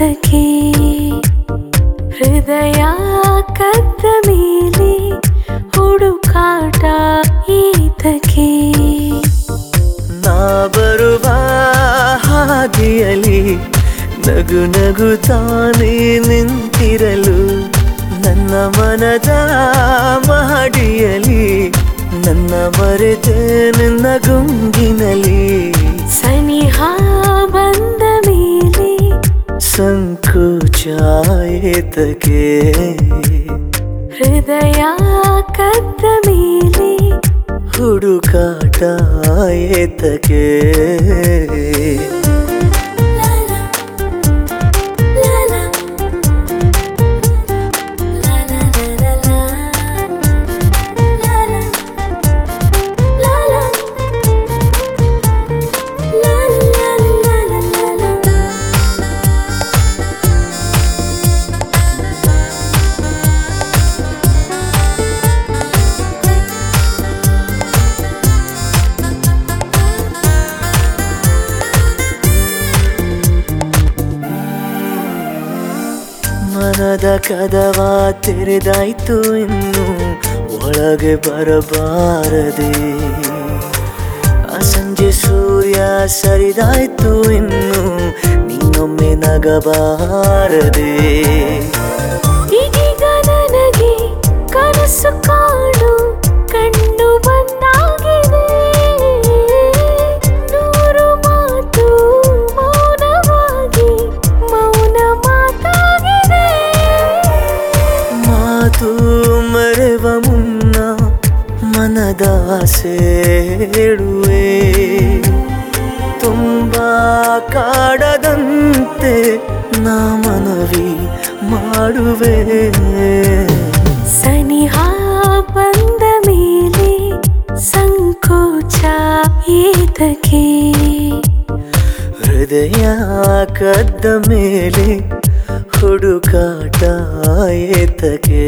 ಏತಕ್ಕೆ ಹೃದಯ ಕದ್ದ ಮೇಲೆ ಹುಡುಕಾಟ ಏತಕ್ಕೆ ನಾ ಬರುವ ಹಾದಿಯಲಿ ನಗು ನಗು ತಾನೇ ನಿಂತಿರಲು ನನ್ನ ಮನದ ಮಹಡಿಯಲಿ ನನ್ನ ಮರೆತೆ ನಿನ್ನ ಗುಂಗಿನಲಿ ಸನಿಹ ಬಂದ ಮೇಲೆ ಸಂಕೋಚ ಏತಕ್ಕೆ ಹೃದಯ ಕದ್ದ ಮೇಲೆ ಹುಡುಕಾಟ ಏತಕ್ಕೆ ಮನದ ಕದವ ತೆರೆದಾಯ್ತು ಇನ್ನು ಒಳಗೆ ಬರಬಾರದೆ ಆ ಸಂಜೆ ಸೂರ್ಯ ಸರಿದಾಯ್ತು ಇನ್ನು ನೀನೊಮ್ಮೆ ನಗಬಾರದೆ ಈಗೀಗ ನನಗೆ ಕನಸು ಕಾಣು ಕಣ್ಣು ಬಂದಾಗಿದೆ ನೂರು ಮಾತು ಮೌನವಾಗಿ ಮೌನ ಮಾತಾಗಿದೆ ಮಾತು ಮರೆವ ಮುನ್ನ ಮನದ ಆಸೆ ಹೇಳುವೆ ತುಂಬಾ ಕಾಡದಂತೆ ನಾ ಮನವಿ ಮಾಡುವೆ ಸನಿಹ ಬಂದ ಮೇಲೆ ಸಂಕೋಚ ಏತಕ್ಕೆ ಹೃದಯ ಕದ್ದ ಮೇಲೆ ಹುಡುಕಾಟ ಏತಕ್ಕೆ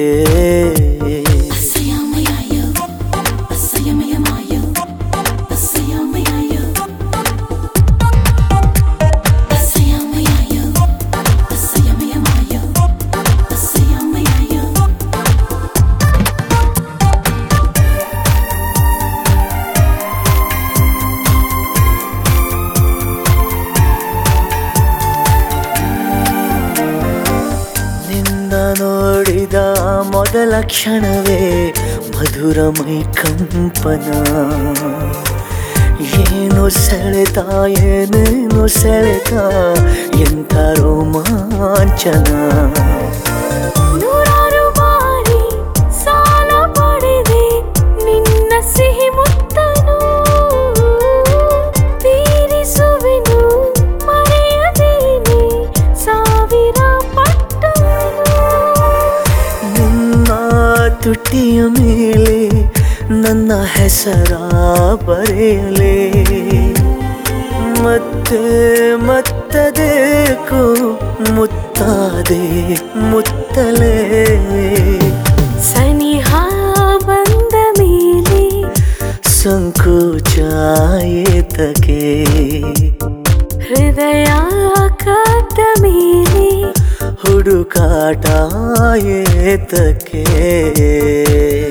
ನಿನ್ನ ನೋಡಿದ ಮೊದಲ ಕ್ಷಣವೇ ಮಧುರ ಮೈ ಕಂಪನ ಏನು ಸೆಳೆತ ಏನೇನು ಸೆಳೆತ ಎಂಥ ರೋಮಾಂಚನ ನೂರಾರು ಬಾರಿ ಸಾಲ ಪಡೆದೆ ನಿನ್ನ ಸಿಹಿ ಮುತ್ತನು ತೀರಿಸುವೆನು ಮರೆಯದೇನೆ ಸಾವಿರ ಪಟ್ಟನು ನಿನ್ನ ತುಟಿಯ ಮೇಲೆ ನನ್ನ ಹೆಸರ ಬರೆಯಲೇ ಮತ್ತೆ ಮತ್ತದೇಕೋ ಮುತ್ತಾದೆ ಮುತ್ತಲೇ ಸನಿಹ ಬಂದ ಮೇಲೆ ಸಂಕೋಚ ಏತಕ್ಕೆ ಹೃದಯ ಕದ್ದ ಮೇಲೆ ಹುಡುಕಾಟ ಏತಕ್ಕೆ